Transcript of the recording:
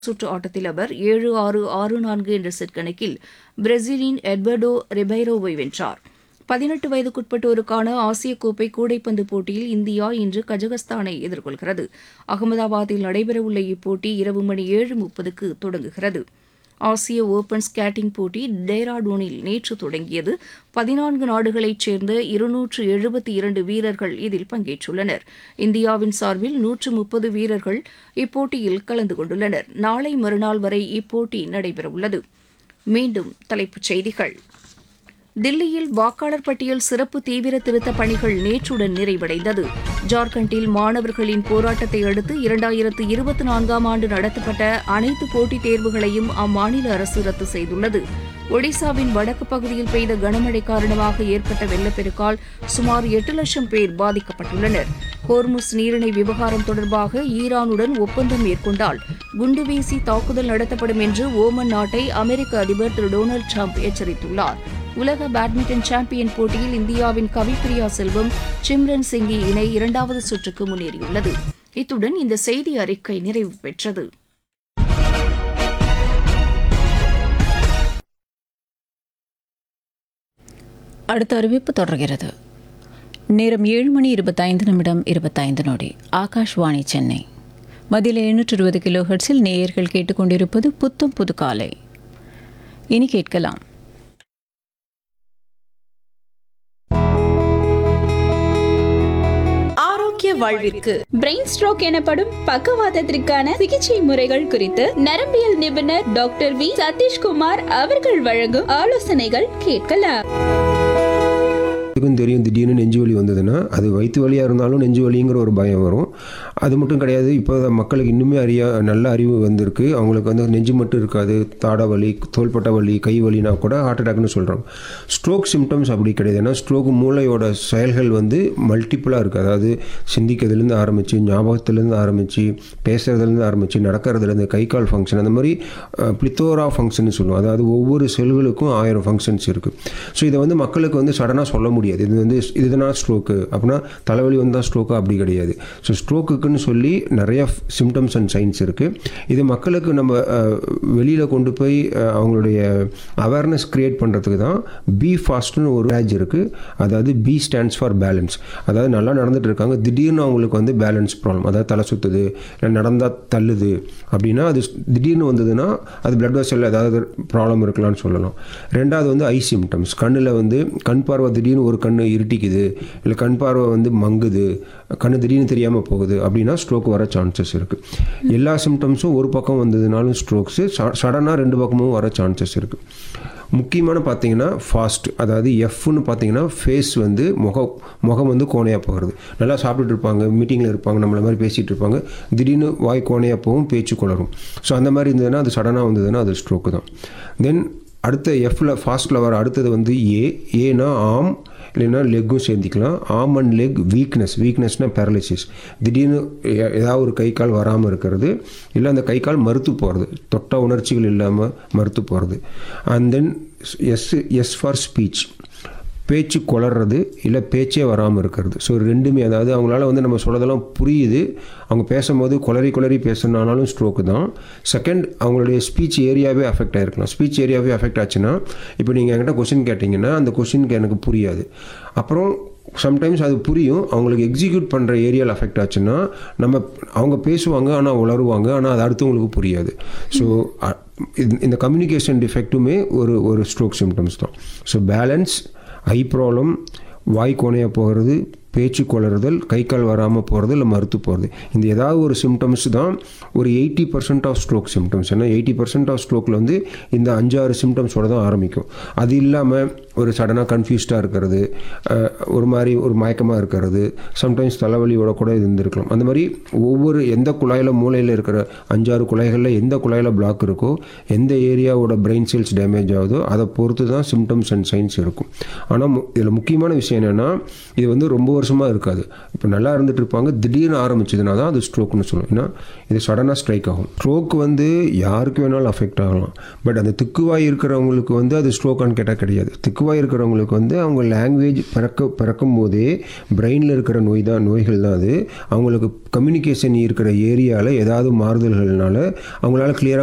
சுற்று ஆட்டத்தில் அவர் ஏழு ஆறு ஆறு நான்கு என்ற செட் கணக்கில் பிரேசிலின் எட்வர்டோ ரிபைரோவை வென்றார் பதினெட்டு வயதுக்குட்பட்டோருக்கான ஆசிய கோப்பை கூடைப்பந்து போட்டியில் இந்தியா இன்று கஜகஸ்தானை எதிர்கொள்கிறது அகமதாபாத்தில் நடைபெறவுள்ள இப்போட்டி இரவு மணி ஏழு முப்பதுக்கு தொடங்குகிறது ஆசிய ஓபன் ஸ்கேட்டிங் போட்டி டேராடூனில் நேற்று தொடங்கியது பதினான்கு நாடுகளைச் சேர்ந்த இருநூற்று எழுபத்தி இரண்டு வீரர்கள் இதில் பங்கேற்றுள்ளனர் இந்தியாவின் சார்பில் நூற்று முப்பது வீரர்கள் இப்போட்டியில் கலந்து கொண்டுள்ளனர் நாளை மறுநாள் வரை இப்போட்டி நடைபெறவுள்ளது மீண்டும் தலைப்புச் செய்திகள் தில்லியில் வாக்காளர் பட்டியல் சிறப்பு தீவிர திருத்தப் பணிகள் நேற்றுடன் நிறைவடைந்தது ஜார்க்கண்டில் மாணவர்களின் போராட்டத்தை அடுத்து இரண்டாயிரத்து இருபத்தி நான்காம் ஆண்டு நடத்தப்பட்ட அனைத்து போட்டித் தேர்வுகளையும் அம்மாநில அரசு ரத்து செய்துள்ளது ஒடிசாவின் வடக்கு பகுதியில் பெய்த கனமழை காரணமாக ஏற்பட்ட வெள்ளப்பெருக்கால் சுமார் எட்டு லட்சம் பேர் பாதிக்கப்பட்டுள்ளனர் ஹோர்முஸ் நீரிணை விவகாரம் தொடர்பாக ஈரானுடன் ஒப்பந்தம் மேற்கொண்டால் குண்டுவீசி தாக்குதல் நடத்தப்படும் என்று ஓமன் நாட்டை அமெரிக்க அதிபர் திரு டொனால்டு ட்ரம்ப் எச்சரித்துள்ளார் உலக பேட்மிண்டன் சாம்பியன் போட்டியில் இந்தியாவின் கவிப்பிரியா செல்வம் சிம்ரன் சிங்கி இணை இரண்டாவது சுற்றுக்கு முன்னேறியுள்ளது இத்துடன் இந்த செய்தி அறிக்கை நிறைவு பெற்றது அடுத்த அறிவிப்பு தொடர்கிறது நேரம் ஏழு மணி இருபத்தைந்து நிமிடம் இருபத்தைந்து நொடி ஆகாஷ்வாணி சென்னை மதியில் எழுநூற்று இருபது கிலோ ஹெர்ட்ஸில் நேயர்கள் கேட்டுக்கொண்டிருப்பது புத்தும் புது காலை இனி கேட்கலாம் ஆரோக்கிய வாழ்விற்கு பிரெயின் ஸ்ட்ரோக் எனப்படும் பக்கவாதத்திற்கான சிகிச்சை முறைகள் குறித்து நரம்பியல் நிபுணர் டாக்டர் வி சதீஷ்குமார் அவர்கள் வழங்கும் ஆலோசனைகள் கேட்கலாம் எல்லாத்துக்கும் தெரியும் திடீர்னு நெஞ்சு வலி வந்ததுன்னா அது வயிற்று வலியாக இருந்தாலும் நெஞ்சு வலிங்கிற ஒரு பயம் வரும் அது மட்டும் கிடையாது இப்போ மக்களுக்கு இன்னுமே அறியா நல்ல அறிவு வந்திருக்கு அவங்களுக்கு வந்து நெஞ்சு மட்டும் இருக்காது தாடை வலி தோள்பட்ட வலி கை வலினா கூட ஹார்ட் அட்டாக்னு சொல்கிறாங்க ஸ்ட்ரோக் சிம்டம்ஸ் அப்படி கிடையாது ஏன்னா ஸ்ட்ரோக் மூளையோட செயல்கள் வந்து மல்டிப்புளாக இருக்குது அதாவது சிந்திக்கிறதுலேருந்து ஆரம்பித்து ஞாபகத்துலேருந்து ஆரம்பித்து பேசுகிறதுலேருந்து ஆரம்பித்து நடக்கிறதுலேருந்து கை கால் ஃபங்க்ஷன் அந்த மாதிரி பிளித்தோரா ஃபங்க்ஷன் சொல்லுவோம் அதாவது ஒவ்வொரு செல்களுக்கும் ஆயிரம் ஃபங்க்ஷன்ஸ் இருக்குது ஸோ இதை வந்து மக்களுக்கு வந்து சடனாக சொல்ல முடியாது இது வந்து இதுதான் ஸ்ட்ரோக்கு அப்படின்னா தலைவலி வந்தால் ஸ்ட்ரோக்கு அப்படி கிடையாது ஸோ ஸ்ட்ரோக்குக்குன்னு சொல்லி நிறைய சிம்டம்ஸ் அண்ட் சைன்ஸ் இருக்குது இது மக்களுக்கு நம்ம வெளியில் கொண்டு போய் அஹ், அவங்களுடைய அவேர்னஸ் க்ரியேட் பண்ணுறதுக்கு தான் பி ஃபாஸ்ட்னு ஒரு பேஜ் இருக்குது அதாவது பி ஸ்டாண்ட்ஸ் ஃபார் பேலன்ஸ் அதாவது நல்லா நடந்துட்டு இருக்காங்க திடீர்னு அவங்களுக்கு வந்து பேலன்ஸ் ப்ராப்ளம் அதாவது தலை சுற்றுது இல்லை நடந்தால் தள்ளுது அப்படின்னா அது திடீர்னு வந்ததுன்னா அது பிளட் வெசல் ஏதாவது ப்ராப்ளம் இருக்கலாம்னு சொல்லலாம் ரெண்டாவது வந்து ஐ சிம்டம்ஸ் கண்ணில் வந்து கண் பார்வை திடீர்னு ஒரு கண் இருட்டிக்குது இல்லை கண் பார்வை வந்து மங்குது கண்ணு திடீர்னு தெரியாமல் போகுது அப்படின்னா ஸ்ட்ரோக் வர சான்சஸ் இருக்குது எல்லா சிம்டம்ஸும் ஒரு பக்கம் வந்ததுனாலும் ஸ்ட்ரோக்ஸு சடனாக ரெண்டு பக்கமும் வர சான்சஸ் இருக்குது முக்கியமான பார்த்தீங்கன்னா ஃபாஸ்ட் அதாவது எஃப்னு பார்த்தீங்கன்னா ஃபேஸ் வந்து முகம் முகம் வந்து கோணையாக போகிறது நல்லா சாப்பிட்டுட்டு இருப்பாங்க மீட்டிங்கில் இருப்பாங்க நம்மள மாதிரி பேசிகிட்டு இருப்பாங்க திடீர்னு வாய் கோணையாக போகும் பேச்சு குளரும் ஸோ அந்த மாதிரி இருந்ததுன்னா அது சடனாக வந்ததுன்னா அது ஸ்ட்ரோக்கு தான் தென் அடுத்த எஃப்ல ஃபாஸ்ட்டில் வர அடுத்தது வந்து ஏ ஏனா ஆம் இல்லைன்னா லெக்கும் சேர்ந்திக்கலாம் ஆம் அண்ட் லெக் வீக்னஸ் வீக்னஸ்னால் பேரலிசிஸ் திடீர்னு எ- ஏதாவது ஒரு கை கால் வராமல் இருக்கிறது இல்லை அந்த கை கால் மறுத்து போகிறது தொட்ட உணர்ச்சிகள் இல்லாமல் மறுத்து போகிறது and then S S for speech பேச்சு குளறது இல்லை பேச்சே வராமல் இருக்கிறது ஸோ ரெண்டுமே அதாவது அவங்களால வந்து நம்ம சொல்கிறதெல்லாம் புரியுது அவங்க பேசும்போது குளறி குளறி பேசுனாலும் ஸ்ட்ரோக்கு தான் செகண்ட் அவங்களுடைய ஸ்பீச் ஏரியாவே அஃபெக்ட் ஆகிருக்கலாம் ஸ்பீச் ஏரியாவே அஃபெக்ட் ஆச்சுன்னா இப்போ நீங்கள் என்கிட்ட கொஷின் கேட்டிங்கன்னா அந்த கொஷினுக்கு எனக்கு புரியாது அப்புறம் சம்டைம்ஸ் அது புரியும் அவங்களுக்கு எக்ஸிக்யூட் பண்ணுற ஏரியாவில் அஃபெக்ட் ஆச்சுன்னா நம்ம அவங்க பேசுவாங்க ஆனால் உளருவாங்க ஆனால் அது அடுத்தவங்களுக்கு புரியாது ஸோ இந்த கம்யூனிகேஷன் டிஃபெக்ட்டுமே ஒரு ஒரு ஸ்ட்ரோக் சிம்டம்ஸ் தான் ஸோ பேலன்ஸ் ஐ ப்ராப்ளம் வாய் கோணையாக போகிறது பேச்சு குளறுதல் கை கால் வராமல் போகிறது இல்லை மறுத்து போகிறது இந்த ஏதாவது ஒரு சிம்டம்ஸ் தான் ஒரு eighty percent of stroke symptoms ஏன்னா எயிட்டி பர்சன்ட் ஆஃப் ஸ்ட்ரோக்கில் வந்து இந்த அஞ்சாறு சிம்டம்ஸோட தான் ஆரம்பிக்கும் அது இல்லாமல் ஒரு சடனாக கன்ஃபியூஸ்டாக இருக்கிறது அஹ், ஒரு மாதிரி ஒரு மயக்கமாக இருக்கிறது சம்டைம்ஸ் தலைவலியோட கூட இது இருந்திருக்கலாம் அந்த மாதிரி ஒவ்வொரு எந்த குழாயில் மூளையில் இருக்கிற அஞ்சாறு குழாய்களில் எந்த குழாயில் பிளாக் இருக்கோ எந்த ஏரியாவோட பிரெயின் செல்ஸ் டேமேஜ் ஆகுதோ அதை பொறுத்து தான் சிம்டம்ஸ் அண்ட் சைன்ஸ் இருக்கும் ஆனால் இதில் முக்கியமான விஷயம் என்னென்னா இது வந்து ரொம்ப வருஷமாக இருக்காது இப்போ நல்லா இருந்துட்டு இருப்பாங்க திடீர்னு ஆரம்பிச்சதுனா தான் அது ஸ்ட்ரோக்னு சொல்லுவோம் ஏன்னா இது சடனாக ஸ்ட்ரைக் ஆகும் ஸ்ட்ரோக் வந்து யாருக்கு வேணாலும் அஃபெக்ட் ஆகலாம் பட் அந்த திக்குவாய் இருக்கிறவங்களுக்கு வந்து அது ஸ்ட்ரோக்கான்னு கேட்டால் கிடையாது திக்கு பக்குவாக இருக்கிறவங்களுக்கு வந்து அவங்க லாங்குவேஜ் பிறக்க பிறக்கும் போதே பிரெயினில் இருக்கிற நோய் தான் நோய்கள் தான் அது அவங்களுக்கு கம்யூனிகேஷன் இருக்கிற ஏரியாவில் ஏதாவது மாறுதல்கள்னால அவங்களால கிளியராக